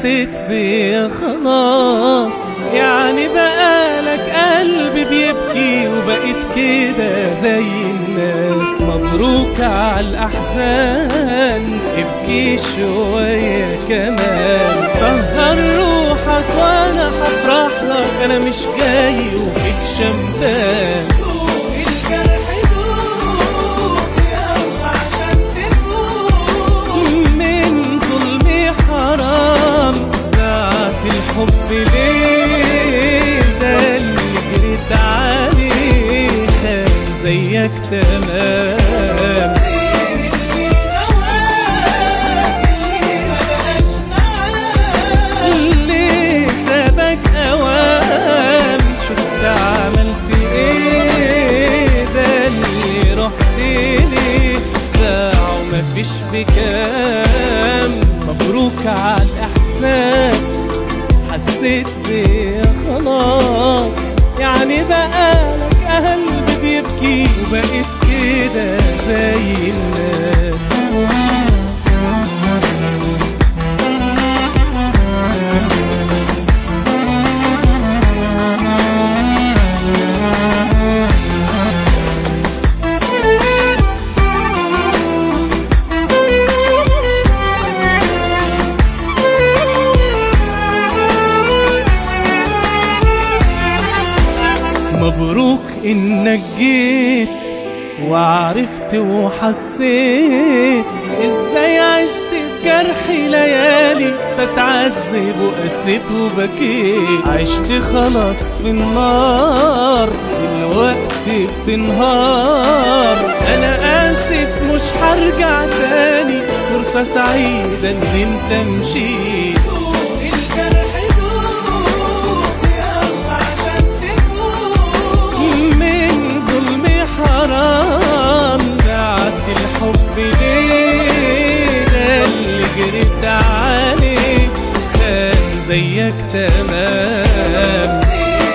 حسيت بيا خلاص يعني بقالك قلب بيبكي وبقيت كده زي الناس مبروك على الأحزان ابكي شوية كمان طهر روحك وانا هفرح لك انا مش جاي وفيك شمتان من ظلمي حرام ضاعت الحب ليه ده اللي جريت عليه خان زيك تمام ليه سابك اوام شفت عملت ايه ده اللي رحت ليه باع ومفيش بكام مبروك على الاحساس حسيت بيا خلاص يعني بقالك قلب بيبكي وبقيت كده زي الناس مبروك انك جيت وعرفت وحسيت ازاي عشت بجرحي ليالي بتعذب وقسيت وبكيت عشت خلاص في النار دلوقتي بتنهار انا اسف مش هرجع تاني فرصة سعيدة ان انت مشيت من ظلمي حرام ضاعت الحب ليه ده اللي جريت عليه كان زيك تمام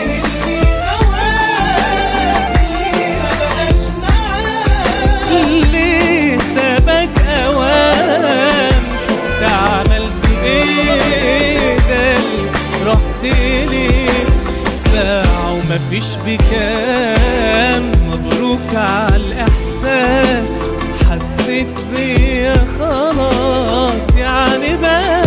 ليه سابك اوام شفت عملت ايه ده اللي رحت ليه باع ومفيش بكام مبروك على الاحساس حسيت بيا خلاص يعني بقى